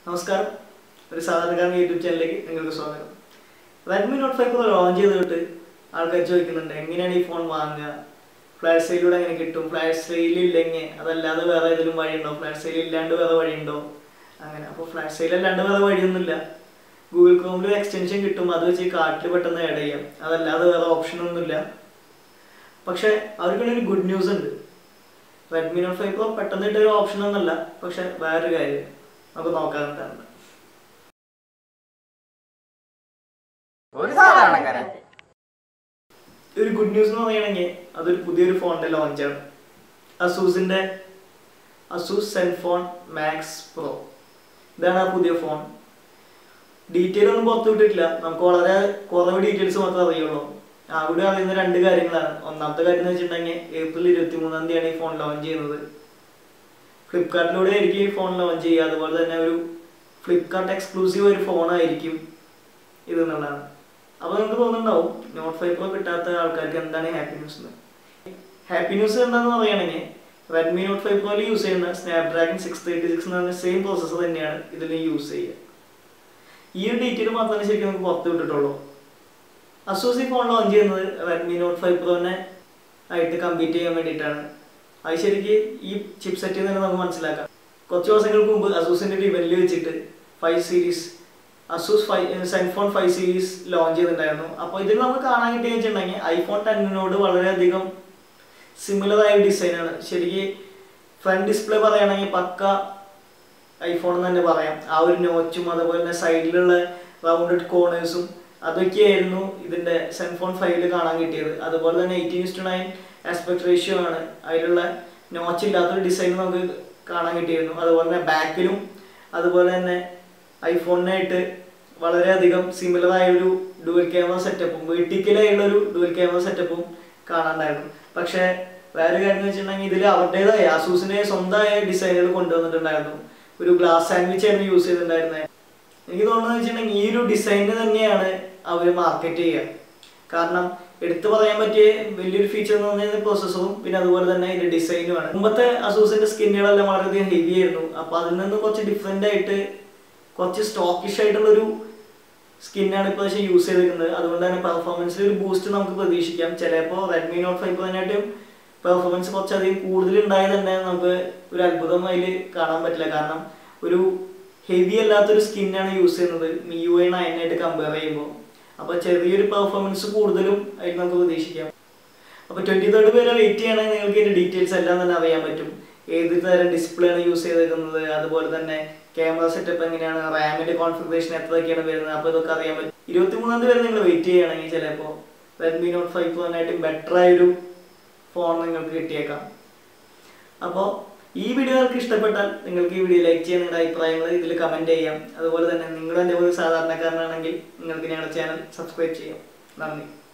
നമസ്കാരം ഒരു സാധാരണക്കാരൻ യൂട്യൂബ് ചാനലിലേക്ക് നിങ്ങൾക്ക് സ്വാഗതം Redmi note five pro launch ചെയ്തിട്ട് ആൾക്കാർ ചോദിക്കുന്നുണ്ട് എങ്ങനെയാണ് ഈ ഫോൺ വാങ്ങുക ഫ്ലാഷ് സെയിലൂടെ എങ്ങനെ കിട്ടും ഫ്ലാഷ് സെയിൽ ഇല്ലെങ്കിൽ അതല്ലാതെ വേറെ ഏതെങ്കിലും വഴിയുണ്ടോ ഫ്ലാഷ് സെയിൽ ഇല്ലാണ്ട് വേറെ വഴിയുണ്ടോ അങ്ങനെ അപ്പോൾ ഫ്ലാഷ് സെയിൽ അല്ലാണ്ട് വേറെ വഴിയൊന്നുമില്ല ഗൂഗിൾ ക്രോമിൽ എക്സ്റ്റൻഷൻ കിട്ടും അത് വെച്ച് കാർട്ടിൽ പെട്ടെന്ന് ആഡ് ചെയ്യാം അതല്ലാതെ വേറെ ഓപ്ഷൻ ഒന്നുമില്ല പക്ഷേ അവർക്കൊരു ഗുഡ് ന്യൂസ് ഉണ്ട് റെഡ്മി നോട്ട് ഫൈവ് പ്രോ പെട്ടെന്ന് ഇട്ടൊരു ഓപ്ഷൻ ഒന്നല്ല പക്ഷെ വേറൊരു കാര്യം നമുക്ക് നോക്കാൻ എന്താണ് ഒരു സാധാരണക്കാരൻ ഒരു ഗുഡ് ന്യൂസ് എന്ന് പറയുകയാണെങ്കിൽ അതൊരു പുതിയൊരു ഫോണിന്റെ ലോഞ്ചാണ് അസൂസിന്റെ അസൂസ് സെൻഫോൺ മാക്സ് പ്രോ ഇതാണ് ആ പുതിയ ഫോൺ ഡീറ്റെയിൽ ഒന്നും പുറത്തു വിട്ടിട്ടില്ല നമുക്ക് വളരെ കുറവ് ഡീറ്റെയിൽസ് മാത്രമേ അറിയുള്ളൂ അവിടെ അറിയുന്ന രണ്ട് കാര്യങ്ങളാണ് ഒന്നാമത്തെ കാര്യം എന്ന് വെച്ചിട്ടുണ്ടെങ്കിൽ ഏപ്രിൽ ഇരുപത്തി മൂന്നാം തീയതിയാണ് ഈ ഫോൺ ലോഞ്ച് ചെയ്യുന്നത് ഫ്ലിപ്കാർട്ടിലൂടെ ആയിരിക്കും ഈ ഫോൺ ലോഞ്ച് ചെയ്യുക അതുപോലെ തന്നെ ഒരു ഫ്ലിപ്കാർട്ട് എക്സ്ക്ലൂസീവ് ഒരു ഫോണായിരിക്കും ഇത് എന്നുള്ളതാണ് അപ്പോൾ നമുക്ക് തോന്നുന്നുണ്ടാവും നോട്ട് ഫൈവ് പ്രോ കിട്ടാത്ത ആൾക്കാർക്ക് എന്താണ് ഹാപ്പി ന്യൂസ് എന്ന് ഹാപ്പി ന്യൂസ് എന്താണെന്ന് പറയുകയാണെങ്കിൽ റെഡ്മി നോട്ട് ഫൈവ് പ്രോയിൽ യൂസ് ചെയ്യുന്ന സ്നാപ്ഡ്രാഗൺ സിക്സ് തേർട്ടി സിക്സ് എന്ന് പറഞ്ഞ സെയിം പ്രോസസ്സർ തന്നെയാണ് ഇതിൽ യൂസ് ചെയ്യുക ഈ ഒരു ഡീറ്റെയിൽ മാത്രമേ ശരിക്കും നമുക്ക് പുറത്ത് വിട്ടിട്ടുള്ളൂ അസൂസി ഫോൺ ലോഞ്ച് ചെയ്യുന്നത് റെഡ്മി നോട്ട് ഫൈവ് പ്രോനെ ആയിട്ട് കമ്പീറ്റ് ചെയ്യാൻ വേണ്ടിയിട്ടാണ് അത് ശരിക്ക് ഈ ചിപ്പ് സെറ്റിൽ നിന്ന് നമുക്ക് മനസ്സിലാക്കാം കുറച്ച് ദിവസങ്ങൾക്ക് മുമ്പ് അസൂസിന്റെ ഒരു ഇവന്റിൽ വെച്ചിട്ട് five series Asus five Zenfone five series launch ചെയ്തിട്ടുണ്ടായിരുന്നു അപ്പോൾ ഇതിൽ നമുക്ക് കാണാൻ കിട്ടിയെന്ന് വെച്ചിട്ടുണ്ടെങ്കിൽ ഐഫോൺ ടെന്നിനോട് വളരെയധികം സിമിലർ ആയ ഡിസൈനാണ് ശരിക്ക് ഫ്രണ്ട് ഡിസ്പ്ലേ പറയുകയാണെങ്കിൽ പക്ക ഐഫോൺ എന്ന് തന്നെ പറയാം ആ ഒരു നോച്ചും അതുപോലെ തന്നെ സൈഡിലുള്ള റൗണ്ടഡ് കോർണേഴ്സും അതൊക്കെയായിരുന്നു ഇതിന്റെ സെൻഫോൺ ഫൈവില് കാണാൻ കിട്ടിയത് അതുപോലെ തന്നെ eighteen is to nine aspect ratio ആണ് അതിലുള്ള നോച്ച് ഇല്ലാത്തൊരു ഡിസൈൻ നമുക്ക് കാണാൻ കിട്ടിയിരുന്നു അതുപോലെ തന്നെ ബാക്കിലും അതുപോലെ തന്നെ ഐഫോണിനായിട്ട് വളരെയധികം സിമിലർ ആയ ഒരു ഡുവൽ ക്യാമറ സെറ്റപ്പും വെർട്ടിക്കലായുള്ള ഒരു ഡുവൽ ക്യാമറ സെറ്റപ്പും കാണാണ്ടായിരുന്നു പക്ഷേ വേറെ കാര്യം എന്ന് വെച്ചിട്ടുണ്ടെങ്കിൽ ഇതിൽ അവരുടേതായ ആസൂസിന്റെ സ്വന്തമായ ഡിസൈനുകൾ കൊണ്ടുവന്നിട്ടുണ്ടായിരുന്നു ഒരു ഗ്ലാസ് സാൻഡ്വിച്ച് ആയിരുന്നു യൂസ് ചെയ്തിട്ടുണ്ടായിരുന്നത് എനിക്ക് തോന്നുന്നത് വെച്ചിട്ടുണ്ടെങ്കിൽ ഈ ഒരു ഡിസൈന് തന്നെയാണ് അവർ മാർക്കറ്റ് ചെയ്യുക കാരണം എടുത്തു പറയാൻ പറ്റിയ വലിയൊരു ഫീച്ചർ എന്ന് പറഞ്ഞാൽ പ്രോസസ്സറും പിന്നെ അതുപോലെ തന്നെ ഇതിന്റെ ഡിസൈനുമാണ് മുമ്പത്തെ അസൂസിന്റെ സ്കിന്നുകളെല്ലാം വളരെയധികം ഹെവി ആയിരുന്നു അപ്പൊ അതിൽ നിന്ന് കുറച്ച് ഡിഫറെന്റ് ആയിട്ട് കുറച്ച് സ്റ്റോക്കിഷ് ആയിട്ടുള്ള ഒരു സ്കിന്നാണ് ഇപ്പോൾ പക്ഷേ യൂസ് ചെയ്തിരിക്കുന്നത് അതുകൊണ്ട് തന്നെ പെർഫോമൻസിൽ ഒരു ബൂസ്റ്റ് നമുക്ക് പ്രതീക്ഷിക്കാം ചിലപ്പോൾ റെഡ്മി നോട്ട് ഫൈവ് അതിനായിട്ടും പെർഫോമൻസ് കുറച്ചധികം കൂടുതൽ ഉണ്ടായത് തന്നെ നമുക്ക് ഒരു അത്ഭുതം അതിൽ കാണാൻ പറ്റില്ല കാരണം ഒരു ഹെവി അല്ലാത്തൊരു സ്കിന്നാണ് യൂസ് ചെയ്യുന്നത് മി യു ഐ നയനായിട്ട് കമ്പയർ ചെയ്യുമ്പോൾ അപ്പോൾ ചെറിയൊരു പെർഫോമൻസ് കൂടുതലും അതിൽ നമുക്ക് പ്രതീക്ഷിക്കാം അപ്പോൾ ട്വൻറ്റി തേർഡ് വരെ വെയിറ്റ് ചെയ്യണമെങ്കിൽ നിങ്ങൾക്ക് ഇതിൻ്റെ ഡീറ്റെയിൽസ് എല്ലാം തന്നെ അറിയാൻ പറ്റും ഏത് തരം ഡിസ്പ്ലേ ആണ് യൂസ് ചെയ്തേക്കുന്നത് അതുപോലെ തന്നെ ക്യാമറ സെറ്റപ്പ് എങ്ങനെയാണ് റാമിന്റെ കോൺഫിഗറേഷൻ എത്രയൊക്കെയാണ് വരുന്നത് അപ്പോൾ ഇതൊക്കെ അറിയാൻ പറ്റും ഇരുപത്തി മൂന്നാം തീയതി വരെ നിങ്ങൾ വെയിറ്റ് ചെയ്യുകയാണെങ്കിൽ ചിലപ്പോൾ റെഡ്മി നോട്ട് ഫൈവ് പ്രോനായിട്ട് ബെറ്റർ ആയൊരു ഫോൺ നിങ്ങൾക്ക് കിട്ടിയേക്കാം അപ്പോൾ ഈ വീഡിയോ നിങ്ങൾക്ക് ഇഷ്ടപ്പെട്ടാൽ നിങ്ങൾക്ക് ഈ വീഡിയോ ലൈക്ക് ചെയ്യാൻ നിങ്ങളുടെ അഭിപ്രായങ്ങൾ ഇതിൽ കമൻറ്റ് ചെയ്യാം അതുപോലെ തന്നെ നിങ്ങളും എൻ്റെ ഒരു സാധാരണക്കാരനാണെങ്കിൽ നിങ്ങൾക്ക് ഞങ്ങളുടെ ചാനൽ സബ്സ്ക്രൈബ് ചെയ്യാം നന്ദി